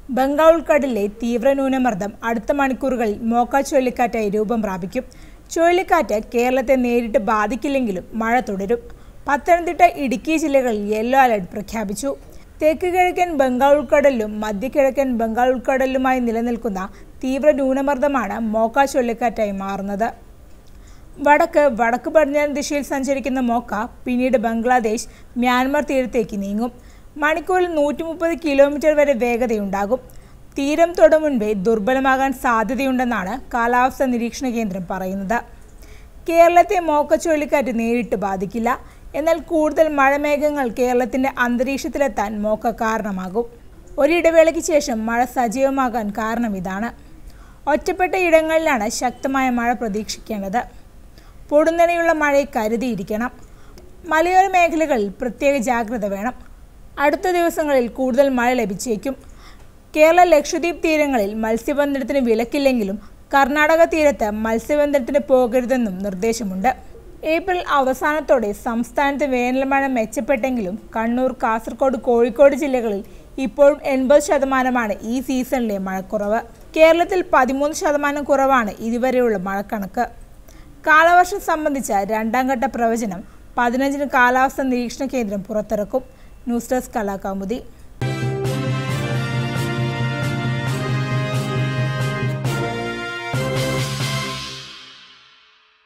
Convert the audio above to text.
ബംഗാൾ ഉൾക്കടലിലെ തീവ്ര ന്യൂനമർദ്ദം അടുത്ത മണിക്കൂറുകളിൽ മോക്ക ചുഴലിക്കാറ്റായി രൂപം പ്രാപിക്കും ചുഴലിക്കാറ്റ് കേരളത്തെ നേരിട്ട് ബാധിക്കില്ലെങ്കിലും മഴ തുടരും പത്തനംതിട്ട ഇടുക്കി ജില്ലകളിൽ യെല്ലോ അലർട്ട് പ്രഖ്യാപിച്ചു തെക്ക് കിഴക്കൻ ബംഗാൾ ഉൾക്കടലിലും മധ്യകിഴക്കൻ ബംഗാൾ ഉൾക്കടലിലുമായി നിലനിൽക്കുന്ന തീവ്ര ന്യൂനമർദ്ദമാണ് മോക്ക ചുഴലിക്കാറ്റായി മാറുന്നത് വടക്ക് വടക്ക് പടിഞ്ഞാറൻ ദിശയിൽ സഞ്ചരിക്കുന്ന മോക്ക പിന്നീട് ബംഗ്ലാദേശ് മ്യാൻമർ തീരത്തേക്ക് നീങ്ങും മണിക്കൂറിൽ നൂറ്റി മുപ്പത് കിലോമീറ്റർ വരെ വേഗതയുണ്ടാകും തീരം തൊടും മുൻപേ ദുർബലമാകാൻ സാധ്യതയുണ്ടെന്നാണ് കാലാവസ്ഥാ നിരീക്ഷണ കേന്ദ്രം പറയുന്നത് കേരളത്തെ മോക്ക ചുഴലിക്കാറ്റ് നേരിട്ട് ബാധിക്കില്ല എന്നാൽ കൂടുതൽ മഴമേഘങ്ങൾ കേരളത്തിന്റെ അന്തരീക്ഷത്തിലെത്താൻ മോക്ക കാരണമാകും ഒരിടവേളയ്ക്ക് ശേഷം മഴ സജീവമാകാൻ കാരണം ഇതാണ് ഒറ്റപ്പെട്ട ഇടങ്ങളിലാണ് ശക്തമായ മഴ പ്രതീക്ഷിക്കേണ്ടത് പൊടുന്നനെയുള്ള മഴയെ കരുതിയിരിക്കണം മലയോര മേഖലകളിൽ പ്രത്യേക ജാഗ്രത വേണം അടുത്ത ദിവസങ്ങളിൽ കൂടുതൽ മഴ ലഭിച്ചേക്കും കേരള ലക്ഷദ്വീപ് തീരങ്ങളിൽ മത്സ്യബന്ധനത്തിന് വിലക്കില്ലെങ്കിലും കർണാടക തീരത്ത് മത്സ്യബന്ധനത്തിന് പോകരുതെന്നും നിർദ്ദേശമുണ്ട് ഏപ്രിൽ അവസാനത്തോടെ സംസ്ഥാനത്ത് വേനൽമഴ മെച്ചപ്പെട്ടെങ്കിലും കണ്ണൂർ കാസർഗോഡ് കോഴിക്കോട് ജില്ലകളിൽ ഇപ്പോഴും എൺപത് ശതമാനമാണ് ഈ സീസണിലെ മഴക്കുറവ് കേരളത്തിൽ പതിമൂന്ന് ശതമാനം കുറവാണ് ഇതുവരെയുള്ള മഴക്കണക്ക് കാലവർഷം സംബന്ധിച്ച രണ്ടാം ഘട്ട പ്രവചനം പതിനഞ്ചിന് കാലാവസ്ഥാ നിരീക്ഷണ കേന്ദ്രം പുറത്തിറക്കും ന്യൂസ് ഡെസ്ക് കലാകൗമുദി